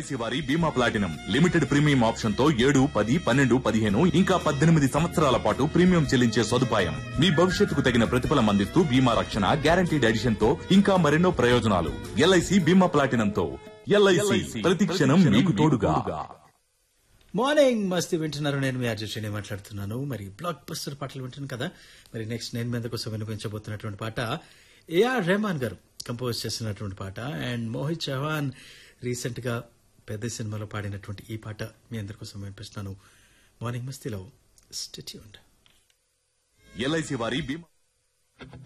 LIC వారి బీమా platinum limited premium option తో ఏడు పది పన్నెండు పదిహేను ఇంకా పద్దెనిమిది సంవత్సరాల పాటు ప్రీమియం చెల్లించే సదుపాయం మీ భవిష్యత్తుకు తగిన ప్రతిఫలం అందిస్తూ బీమా రక్షణ గ్యారంటీడ్ ఎడిషన్ తో ఇంకా మరెన్నో ప్రయోజనాలు ఎల్ఐసి బీమా ప్లాటినం తో ఎల్ఐసి ప్రతి క్షణం మీకు తోడుగా మార్నింగ్ మస్తీ వింటున్నారు నేను మీ అర్జున్ మాట్లాడుతున్నాను మరి బ్లాక్ బస్టర్ పాటలు వింటున్నాను కదా మరి నెక్స్ట్ నేను మీద కోసం వినిపించబోతున్నటువంటి పాట ఏఆర్ రెహమాన్ గారు కంపోజ్ చేసినటువంటి పాట అండ్ మోహిత్ చౌహాన్ రీసెంట్ గా పెద్ద సినిమాలో పాడినటువంటి ఈ పాట మీ అందరి కోసం వినిపిస్తున్నాను మార్నింగ్ మస్తీలో స్టెట్యూన్ ఎల్ఐసి వారి బీమా